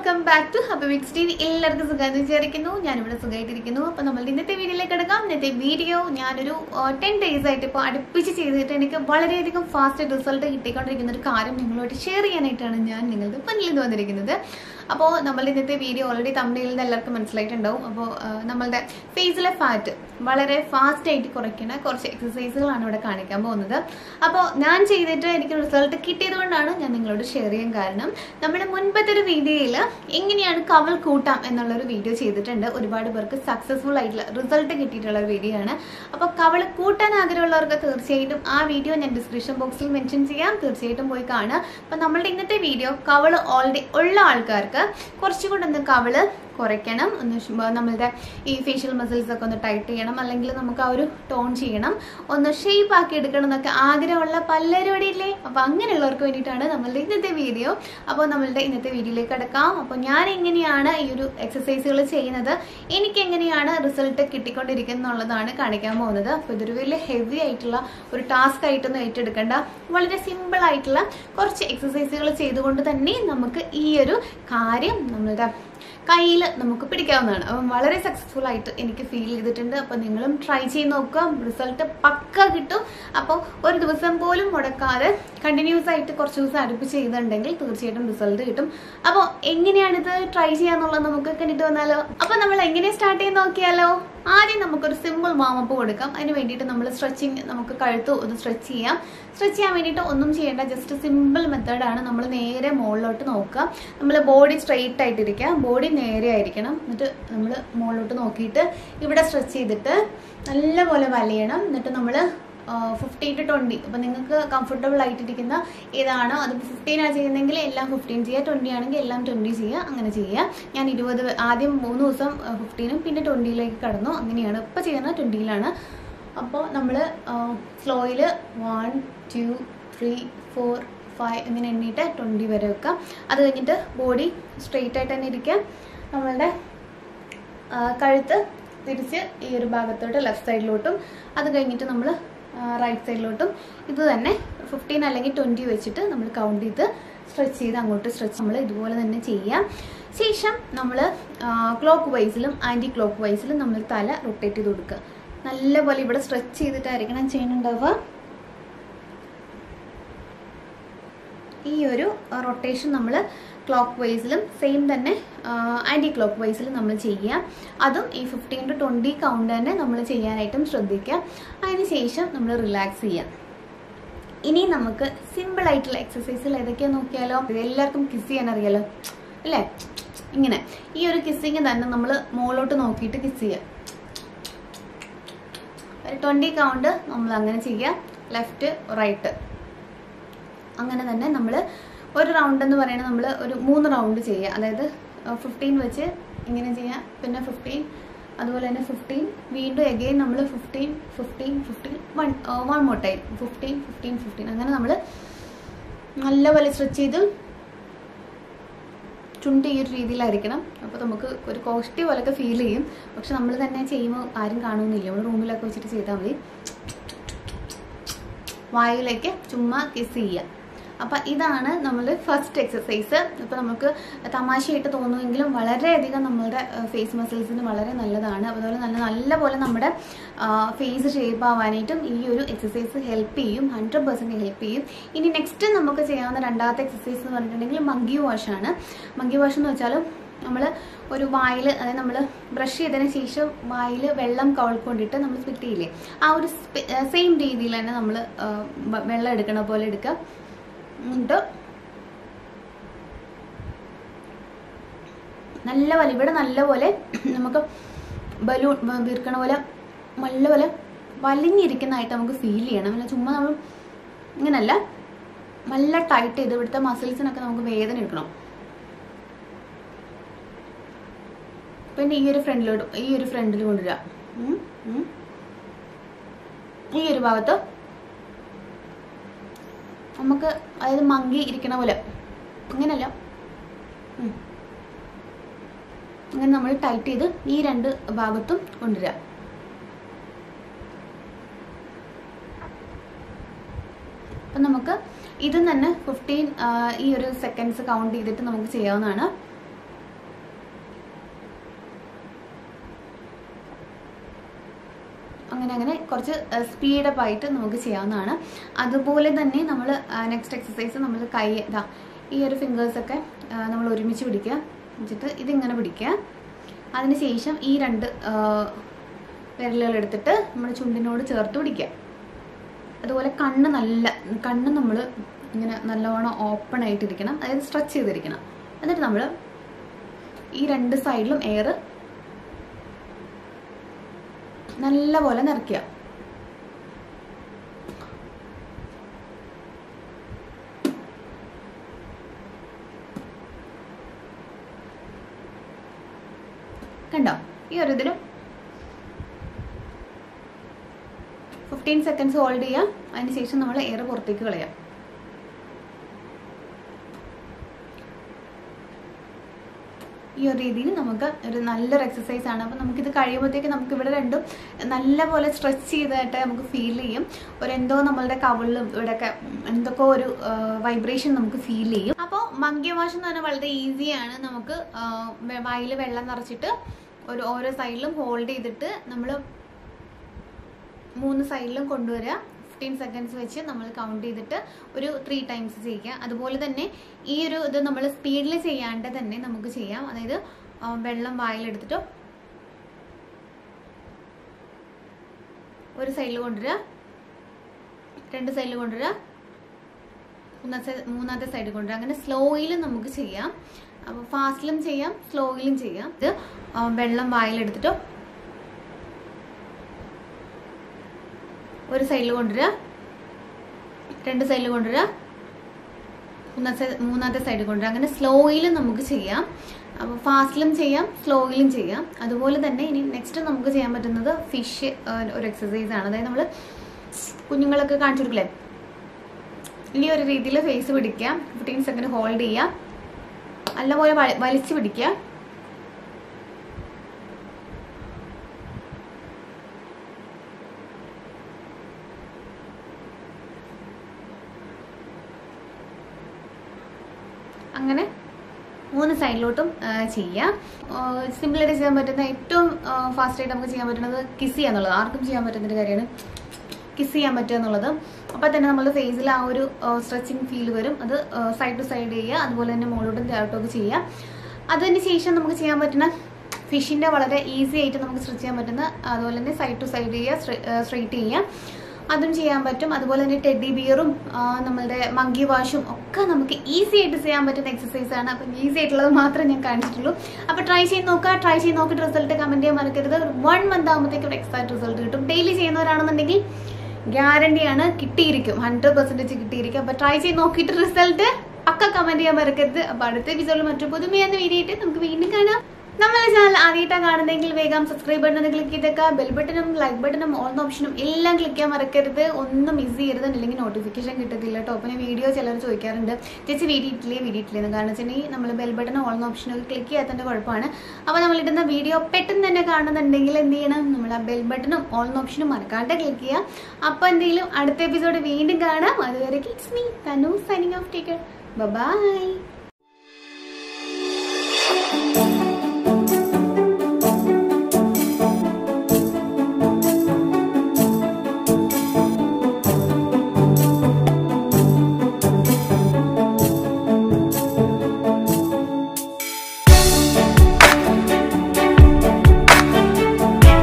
welcome back to ഹബി mix T V എല്ലാവർക്കും സുഖം വിചാരിക്കുന്നു ഞാനിവിടെ സുഖമായിട്ടിരിക്കുന്നു അപ്പോൾ നമ്മൾ ഇന്നത്തെ വീഡിയോയിലേക്ക് എടുക്കാം ഇന്നത്തെ വീഡിയോ ഞാനൊരു ടെൻ ഡേയ്സ് ആയിട്ട് ഇപ്പോൾ അടുപ്പിച്ച് ചെയ്തിട്ട് എനിക്ക് വളരെയധികം ഫാസ്റ്റ് റിസൾട്ട് കിട്ടിക്കൊണ്ടിരിക്കുന്ന ഒരു കാര്യം നിങ്ങളോട് ഷെയർ ചെയ്യാനായിട്ടാണ് ഞാൻ നിങ്ങൾക്ക് മുന്നിൽ നിന്ന് വന്നിരിക്കുന്നത് അപ്പോൾ നമ്മൾ ഇന്നത്തെ വീഡിയോ ഓൾറെഡി തമിഴിൽ നിന്ന് എല്ലാവർക്കും മനസ്സിലായിട്ടുണ്ടാവും അപ്പോൾ നമ്മളുടെ ഫേസിലെ ഫാറ്റ് വളരെ ഫാസ്റ്റ് ആയിട്ട് കുറയ്ക്കുന്ന കുറച്ച് എക്സസൈസുകളാണ് ഇവിടെ കാണിക്കാൻ പോകുന്നത് അപ്പോൾ ഞാൻ ചെയ്തിട്ട് എനിക്ക് റിസൾട്ട് കിട്ടിയത് കൊണ്ടാണ് ഞാൻ നിങ്ങളോട് ഷെയർ ചെയ്യാൻ കാരണം നമ്മുടെ മുൻപത്തെ ഒരു വീഡിയോയിൽ എങ്ങനെയാണ് കവൽ കൂട്ടാം എന്നുള്ളൊരു വീഡിയോ ചെയ്തിട്ടുണ്ട് ഒരുപാട് പേർക്ക് സക്സസ്ഫുൾ ആയിട്ടുള്ള റിസൾട്ട് കിട്ടിയിട്ടുള്ള ഒരു വീഡിയോ ആണ് അപ്പോൾ കവൾ കൂട്ടാൻ ആഗ്രഹമുള്ളവർക്ക് തീർച്ചയായിട്ടും ആ വീഡിയോ ഞാൻ ഡിസ്ക്രിപ്ഷൻ ബോക്സിൽ മെൻഷൻ ചെയ്യാം തീർച്ചയായിട്ടും പോയി കാണുക അപ്പോൾ നമ്മളുടെ ഇന്നത്തെ വീഡിയോ കവൾ ഓൾറെഡി ഉള്ള ആൾക്കാർക്ക് കുറച്ചുകൂടെ ഒന്ന് കവള് കുറയ്ക്കണം ഒന്ന് ഷ് നമ്മളുടെ ഈ ഫേഷ്യൽ മസിൽസ് ഒക്കെ ഒന്ന് ടൈറ്റ് ചെയ്യണം അല്ലെങ്കിൽ നമുക്ക് ആ ഒരു ടോൺ ചെയ്യണം ഒന്ന് ഷേപ്പ് ആക്കി എടുക്കണം എന്നൊക്കെ ആഗ്രഹമുള്ള പലരും ഇവിടെ ഇല്ലേ അപ്പോൾ അങ്ങനെയുള്ളവർക്ക് വേണ്ടിയിട്ടാണ് നമ്മളുടെ ഇന്നത്തെ വീഡിയോ അപ്പോൾ നമ്മളുടെ ഇന്നത്തെ വീഡിയോയിലേക്ക് കിടക്കാം അപ്പോൾ ഞാൻ എങ്ങനെയാണ് ഈ ഒരു എക്സസൈസുകൾ ചെയ്യുന്നത് എനിക്ക് എങ്ങനെയാണ് റിസൾട്ട് കിട്ടിക്കൊണ്ടിരിക്കുന്നത് എന്നുള്ളതാണ് കാണിക്കാൻ പോകുന്നത് അപ്പോൾ ഇതൊരു വലിയ ഹെവി ആയിട്ടുള്ള ഒരു ടാസ്ക് ആയിട്ടൊന്നും ഏറ്റെടുക്കേണ്ട വളരെ സിമ്പിൾ ആയിട്ടുള്ള കുറച്ച് എക്സസൈസുകൾ ചെയ്തുകൊണ്ട് തന്നെ നമുക്ക് ഈ ഒരു കാര്യം നമ്മളുടെ കയ്യിൽ നമുക്ക് പിടിക്കാവുന്നതാണ് അപ്പം വളരെ സക്സസ്ഫുൾ ആയിട്ട് എനിക്ക് ഫീൽ ചെയ്തിട്ടുണ്ട് അപ്പോൾ നിങ്ങളും ട്രൈ ചെയ്ത് നോക്കുക റിസൾട്ട് പക്ക കിട്ടും അപ്പോൾ ഒരു ദിവസം പോലും മുടക്കാതെ കണ്ടിന്യൂസ് ആയിട്ട് കുറച്ച് ദിവസം അടുപ്പിച്ച് ചെയ്തിട്ടുണ്ടെങ്കിൽ തീർച്ചയായിട്ടും റിസൾട്ട് കിട്ടും അപ്പോൾ എങ്ങനെയാണിത് ട്രൈ ചെയ്യാന്നുള്ളത് നമുക്ക് കണ്ടിട്ട് വന്നാലോ അപ്പോൾ നമ്മൾ എങ്ങനെ സ്റ്റാർട്ട് ചെയ്ത് നോക്കിയാലോ ആദ്യം നമുക്കൊരു സിമ്പിൾ വാമപ്പ് കൊടുക്കാം അതിന് വേണ്ടിയിട്ട് നമ്മൾ സ്ട്രെച്ചിങ് നമുക്ക് കഴുത്ത് ഒന്ന് സ്ട്രെച്ച് ചെയ്യാം സ്ട്രെച്ച് ചെയ്യാൻ വേണ്ടിയിട്ട് ഒന്നും ചെയ്യേണ്ട ജസ്റ്റ് സിമ്പിൾ മെത്തേഡാണ് നമ്മൾ നേരെ മുകളിലോട്ട് നോക്കുക നമ്മൾ ബോഡി സ്ട്രെയിറ്റ് ആയിട്ടിരിക്കുക ബോഡി നേരെ ആയിരിക്കണം എന്നിട്ട് നമ്മൾ മുകളിലോട്ട് നോക്കിയിട്ട് ഇവിടെ സ്ട്രെച്ച് ചെയ്തിട്ട് നല്ലപോലെ വലയണം എന്നിട്ട് നമ്മൾ ഫിഫ്റ്റീൻ ടു ട്വൻറ്റി അപ്പം നിങ്ങൾക്ക് കംഫർട്ടബിൾ ആയിട്ടിരിക്കുന്ന ഏതാണോ അത് ഫിഫ്റ്റീൻ ആണ് ചെയ്യുന്നതെങ്കിൽ എല്ലാം ഫിഫ്റ്റീൻ ചെയ്യുക ട്വൻറ്റി ആണെങ്കിൽ എല്ലാം ട്വൻറ്റി ചെയ്യുക അങ്ങനെ ചെയ്യുക ഞാൻ ഇരുപത് ആദ്യം മൂന്ന് ദിവസം ഫിഫ്റ്റീനും പിന്നെ ട്വൻറ്റിയിലേക്ക് കടന്നു അങ്ങനെയാണ് ഇപ്പോൾ ചെയ്യുന്നത് ട്വൻറ്റിയിലാണ് അപ്പോൾ നമ്മൾ സ്ലോയിൽ one two three four five ഇങ്ങനെ എണ്ണിയിട്ട് ട്വൻറ്റി വരെ വെക്കാം അത് കഴിഞ്ഞിട്ട് ബോഡി സ്ട്രെയിറ്റ് ആയിട്ട് തന്നെ ഇരിക്കുക നമ്മളുടെ കഴുത്ത് തിരിച്ച് ഈ ഒരു ഭാഗത്തോട്ട് ലെഫ്റ്റ് സൈഡിലോട്ടും അത് കഴിഞ്ഞിട്ട് നമ്മൾ റൈറ്റ് സൈഡിലോട്ടും ഇത് തന്നെ ഫിഫ്റ്റീൻ അല്ലെങ്കിൽ ട്വൻറ്റി വെച്ചിട്ട് നമ്മൾ കൗണ്ട് ചെയ്ത് സ്ട്രെച്ച് ചെയ്ത് അങ്ങോട്ട് സ്ട്രെച്ച് നമ്മൾ ഇതുപോലെ തന്നെ ചെയ്യാം ശേഷം നമ്മൾ ക്ലോക്ക് വൈസിലും ആൻറ്റി ക്ലോക്ക് വൈസിലും നമ്മൾ തല റൊട്ടേറ്റ് ചെയ്ത് കൊടുക്കുക നല്ലപോലെ ഇവിടെ സ്ട്രെച്ച് ചെയ്തിട്ടായിരിക്കണം ചെയ്യുന്നുണ്ടാവുക ഈ ഒരു റൊട്ടേഷൻ നമ്മൾ ക്ലോക്ക് വൈസിലും സെയിം തന്നെ ആൻറ്റി ക്ലോക്ക് വൈസിലും നമ്മൾ ചെയ്യുക അതും ഈ ഫിഫ്റ്റീൻ ടു ട്വൻറ്റി കൗണ്ട് തന്നെ നമ്മൾ ചെയ്യാനായിട്ടും ശ്രദ്ധിക്കുക അതിന് ശേഷം നമ്മൾ റിലാക്സ് ചെയ്യുക ഇനി നമുക്ക് സിമ്പിൾ ആയിട്ടുള്ള എക്സസൈസുകൾ ഏതൊക്കെയാണെന്ന് നോക്കിയാലോ ഇത് എല്ലാവർക്കും കിസ് ചെയ്യാൻ അറിയാലോ അല്ലേ ഇങ്ങനെ ഈ ഒരു കിസ്സിങ് തന്നെ നമ്മൾ മുകളിലോട്ട് നോക്കിയിട്ട് കിസ് ചെയ്യുക ട്വൻറ്റി കൗണ്ട് നമ്മൾ അങ്ങനെ ചെയ്യുക ലെഫ്റ്റ് റൈറ്റ് അങ്ങനെ തന്നെ നമ്മൾ ഒരു റൗണ്ട് എന്ന് പറയുന്നത് നമ്മൾ ഒരു മൂന്ന് റൗണ്ട് ചെയ്യുക അതായത് ഫിഫ്റ്റീൻ വെച്ച് ഇങ്ങനെ ചെയ്യുക പിന്നെ ഫിഫ്റ്റീൻ അതുപോലെ തന്നെ ഫിഫ്റ്റീൻ വീണ്ടും എഗെയിൻ നമ്മൾ fifteen fifteen fifteen one one more time fifteen fifteen fifteen അങ്ങനെ നമ്മൾ നല്ലപോലെ സ്ട്രെച്ച് ചെയ്ത് ചുണ്ട് ഈ ഒരു രീതിയിലായിരിക്കണം അപ്പോൾ നമുക്ക് ഒരു കോഷ്ടി പോലൊക്കെ ഫീൽ ചെയ്യും പക്ഷെ നമ്മൾ തന്നെ ചെയ്യുമ്പോൾ ആരും കാണുന്നില്ല നമ്മൾ റൂമിലൊക്കെ വെച്ചിട്ട് ചെയ്താൽ മതി വായുവിലേക്ക് ചുമ്മാ കിസ് ചെയ്യുക അപ്പം ഇതാണ് നമ്മൾ ഫസ്റ്റ് എക്സസൈസ് ഇപ്പോൾ നമുക്ക് തമാശയായിട്ട് തോന്നുമെങ്കിലും വളരെയധികം നമ്മളുടെ ഫേസ് മസിൽസിന് വളരെ നല്ലതാണ് അതുപോലെ നല്ല നല്ലപോലെ നമ്മുടെ ഫേസ് ഷേപ്പ് ആവാനായിട്ടും ഈ ഒരു എക്സസൈസ് ഹെൽപ്പ് ചെയ്യും ഹൺഡ്രഡ് പെർസെൻറ്റ് ഹെൽപ്പ് ചെയ്യും ഇനി നെക്സ്റ്റ് നമുക്ക് ചെയ്യാവുന്ന രണ്ടാമത്തെ എക്സസൈസ് എന്ന് പറഞ്ഞിട്ടുണ്ടെങ്കിൽ മങ്കി വാഷാണ് മങ്കി വാഷ് എന്ന് വെച്ചാലും നമ്മൾ ഒരു വായിൽ അതായത് നമ്മൾ ബ്രഷ് ചെയ്തതിന് ശേഷം വായിൽ വെള്ളം കവൾക്കൊണ്ടിട്ട് നമ്മൾ സ്പിറ്റ് ചെയ്യില്ലേ ആ ഒരു സെയിം രീതിയിൽ തന്നെ നമ്മൾ വെള്ളം എടുക്കണ പോലെ എടുക്കുക എന്നിട്ട് നല്ലപോലെ ഇവിടെ നല്ലപോലെ നമുക്ക് ബലൂൺ വീർക്കണ പോലെ നല്ലപോലെ വലിഞ്ഞിരിക്കുന്നതായിട്ട് നമുക്ക് ഫീൽ ചെയ്യണം അല്ല ചുമ്മാ നമ്മൾ ഇങ്ങനല്ല നല്ല ടൈറ്റ് ചെയ്ത് ഇവിടുത്തെ മസിൽസിനൊക്കെ നമുക്ക് വേദന എടുക്കണം പിന്നെ ഈ ഒരു ഫ്രണ്ടിലോട്ട് ഈ ഒരു ഫ്രണ്ടിൽ കൊണ്ടുവരിക ഈ ഒരു ഭാഗത്ത് നമുക്ക് അതായത് മങ്കി ഇരിക്കണ പോലെ അങ്ങനല്ല അങ്ങനെ നമ്മൾ ടൈറ്റ് ചെയ്ത് ഈ രണ്ട് ഭാഗത്തും കൊണ്ടുവരിക അപ്പം നമുക്ക് ഇത് തന്നെ ഫിഫ്റ്റീൻ ഈ ഒരു സെക്കൻഡ്സ് കൗണ്ട് ചെയ്തിട്ട് നമുക്ക് ചെയ്യാവുന്നതാണ് അങ്ങനെ അങ്ങനെ കുറച്ച് സ്പീഡപ്പ് ആയിട്ട് നമുക്ക് ചെയ്യാവുന്നതാണ് അതുപോലെ തന്നെ നമ്മൾ നെക്സ്റ്റ് എക്സസൈസ് നമ്മൾ കൈ ഇതാ ഈ ഒരു ഫിംഗേഴ്സൊക്കെ നമ്മൾ ഒരുമിച്ച് പിടിക്കുക വെച്ചിട്ട് ഇതിങ്ങനെ പിടിക്കുക അതിനുശേഷം ഈ രണ്ട് വിരലുകൾ എടുത്തിട്ട് നമ്മുടെ ചുണ്ടിനോട് ചേർത്ത് പിടിക്കുക അതുപോലെ കണ്ണ് നല്ല കണ്ണ് നമ്മൾ ഇങ്ങനെ നല്ലവണ്ണം ഓപ്പൺ ആയിട്ടിരിക്കണം അതായത് സ്ട്രെച്ച് ചെയ്തിരിക്കണം എന്നിട്ട് നമ്മൾ ഈ രണ്ട് സൈഡിലും എയർ നല്ല പോലെ നിറയ്ക്കുക കണ്ടോ ഈ ഒരു ഇതിലും ഫിഫ്റ്റീൻ സെക്കൻഡ്സ് ഹോൾഡ് ചെയ്യാം അതിന് ശേഷം നമ്മൾ എയർ പുറത്തേക്ക് കളയാം ഈ ഒരു രീതിയിൽ നമുക്ക് ഒരു നല്ലൊരു എക്സസൈസ് ആണ് അപ്പം നമുക്കിത് കഴിയുമ്പോഴത്തേക്ക് നമുക്ക് ഇവിടെ രണ്ടും നല്ലപോലെ സ്ട്രെച്ച് ചെയ്തായിട്ട് നമുക്ക് ഫീൽ ചെയ്യും ഒരു എന്തോ നമ്മളുടെ കവിളിലും ഇവിടെയൊക്കെ എന്തൊക്കെ ഒരു വൈബ്രേഷൻ നമുക്ക് ഫീൽ ചെയ്യും അപ്പോൾ മങ്കിയ വാഷ് എന്ന് പറഞ്ഞാൽ വളരെ ഈസിയാണ് നമുക്ക് വായിൽ വെള്ളം നിറച്ചിട്ട് ഒരു ഓരോ സൈഡിലും ഹോൾഡ് ചെയ്തിട്ട് നമ്മൾ മൂന്ന് സൈഡിലും കൊണ്ടുവരിക ഫിഫ്റ്റീൻ സെക്കൻഡ്സ് വെച്ച് നമ്മൾ കൗണ്ട് ചെയ്തിട്ട് ഒരു ത്രീ ടൈംസ് ചെയ്യുക അതുപോലെ തന്നെ ഈ ഒരു ഇത് നമ്മൾ സ്പീഡിൽ ചെയ്യാണ്ട് തന്നെ നമുക്ക് ചെയ്യാം അതായത് ആ, വെള്ളം വായിലെടുത്തിട്ട് ഒരു സൈഡിൽ കൊണ്ടുവരിക രണ്ട് സൈഡിൽ കൊണ്ടുവരിക മൂന്നാമത്തെ മൂന്നാമത്തെ സൈഡിൽ കൊണ്ടുവരിക അങ്ങനെ സ്ലോയിലും നമുക്ക് ചെയ്യാം അപ്പോൾ ഫാസ്റ്റിലും ചെയ്യാം സ്ലോയിലും ചെയ്യാം ഇത് ആ, വെള്ളം വായിലെടുത്തിട്ട് ഒരു സൈഡിൽ കൊണ്ടുവരിക രണ്ട് സൈഡിൽ കൊണ്ടുവരിക മൂന്നാമത്തെ മൂന്നാമത്തെ സൈഡിൽ കൊണ്ടുവരിക അങ്ങനെ സ്ലോയിലും നമുക്ക് ചെയ്യാം അപ്പോൾ ഫാസ്റ്റിലും ചെയ്യാം സ്ലോയിലും ചെയ്യാം അതുപോലെ തന്നെ ഇനി നെക്സ്റ്റ് നമുക്ക് ചെയ്യാൻ പറ്റുന്നത് ഫിഷ് ഒരു എക്സസൈസ് ആണ് അതായത് നമ്മൾ കുഞ്ഞുങ്ങളൊക്കെ കാണിച്ചു കൊടുക്കില്ലേ ഈ ഒരു രീതിയിൽ ഫേസ് പിടിക്കുക ഫിഫ്റ്റീൻ സെക്കൻഡ് ഹോൾഡ് ചെയ്യുക നല്ലപോലെ വ- വലിച്ചു പിടിക്കുക അങ്ങനെ മൂന്ന് സൈഡിലോട്ടും ചെയ്യാം സിമ്പിളായിട്ട് ചെയ്യാൻ പറ്റുന്ന ഏറ്റവും ഫാസ്റ്റ് ആയിട്ട് നമുക്ക് ചെയ്യാൻ പറ്റുന്നത് കിസ് ചെയ്യുക എന്നുള്ളത് ആർക്കും ചെയ്യാൻ പറ്റുന്ന ഒരു കാര്യമാണ് കിസ് ചെയ്യാൻ പറ്റുക എന്നുള്ളത് അപ്പോൾ തന്നെ നമ്മുടെ ഫേസിൽ ആ ഒരു സ്ട്രെച്ചിങ് ഫീൽ വരും അത് സൈഡ് ടു സൈഡ് ചെയ്യുക അതുപോലെ തന്നെ മുകളിലോട്ടും താഴോട്ടൊക്കെ ചെയ്യുക അതിന് ശേഷം നമുക്ക് ചെയ്യാൻ പറ്റുന്ന ഫിഷിൻ്റെ വളരെ ഈസി ആയിട്ട് നമുക്ക് സ്ട്രെച്ച് ചെയ്യാൻ പറ്റുന്ന അതുപോലെ തന്നെ സൈഡ് ടു സൈഡ് ചെയ്യുക സ്ട്രെയിറ്റ് ചെയ്യുക അതും ചെയ്യാൻ പറ്റും അതുപോലെ തന്നെ ടെഡി ബിയറും നമ്മളുടെ മങ്കി വാഷും ഒക്കെ നമുക്ക് ഈസി ആയിട്ട് ചെയ്യാൻ പറ്റുന്ന എക്സസൈസ് ആണ് അപ്പം ഈസി ആയിട്ടുള്ളത് മാത്രമേ ഞാൻ കാണിച്ചിട്ടുള്ളൂ അപ്പോൾ ട്രൈ ചെയ്ത് നോക്കുക ട്രൈ ചെയ്ത് നോക്കിയിട്ട് റിസൾട്ട് കമൻറ്റ് ചെയ്യാൻ മറക്കരുത് വൺ മന്ത് ആകുമ്പോഴത്തേക്കും ഒരു എക്സാക്ട് റിസൾട്ട് കിട്ടും ഡെയിലി ചെയ്യുന്നവരാണെന്നുണ്ടെങ്കിൽ ഗ്യാരണ്ടിയാണ് കിട്ടിയിരിക്കും ഹൺഡ്രഡ് പെർസെൻറ്റേജ് കിട്ടിയിരിക്കും അപ്പോൾ ട്രൈ ചെയ്ത് നോക്കിയിട്ട് റിസൾട്ട് പക്ക കമൻറ്റ് ചെയ്യാൻ മറക്കരുത് അപ്പോൾ അടുത്ത എപ്പിസോഡിൽ മറ്റു പുതുമയെന്ന വീഡിയോ ആയിട്ട് നമുക്ക് വീണ്ടും കാണാം നമ്മളെ ചാനൽ ആദ്യമായിട്ടാണ് കാണുന്നതെങ്കിൽ വേഗം സബ്സ്ക്രൈബ് ബട്ടൺ ഒന്ന് ക്ലിക്ക് ചെയ്തേക്കുക ബെൽ ബട്ടണും ലൈക്ക് ബട്ടണും ഓൺ ഓപ്ഷനും എല്ലാം ക്ലിക്ക് ചെയ്യാൻ മറക്കരുത് ഒന്നും മിസ് ചെയ്യരുത് അല്ലെങ്കിൽ നോട്ടിഫിക്കേഷൻ കിട്ടത്തില്ല കേട്ടോ പിന്നെ വീഡിയോ ചിലർ ചോദിക്കാറുണ്ട് ചേച്ചി വീഡിയോ ഇട്ടില്ലേ വീഡിയോ ഇട്ടില്ലേ എന്ന് കാരണം വെച്ചിട്ടുണ്ടെങ്കിൽ നമ്മൾ ബെൽ ബട്ടൺ ഓൺ ഓപ്ഷനും ക്ലിക്ക് ചെയ്യാത്തതിൻ്റെ കുഴപ്പമാണ് അപ്പോൾ നമ്മൾ ഇടുന്ന വീഡിയോ പെട്ടെന്ന് തന്നെ കാണുന്നുണ്ടെങ്കിൽ എന്ത് ചെയ്യണം നമ്മൾ ആ ബെൽ ബട്ടണും ഓൺ ഓപ്ഷനും മറക്കാണ്ട് ക്ലിക്ക് ചെയ്യുക അപ്പോൾ എന്തെങ്കിലും അടുത്ത എപ്പിസോഡ് വീണ്ടും കാണാം അതുവരെ it's me Tanu signing off take care by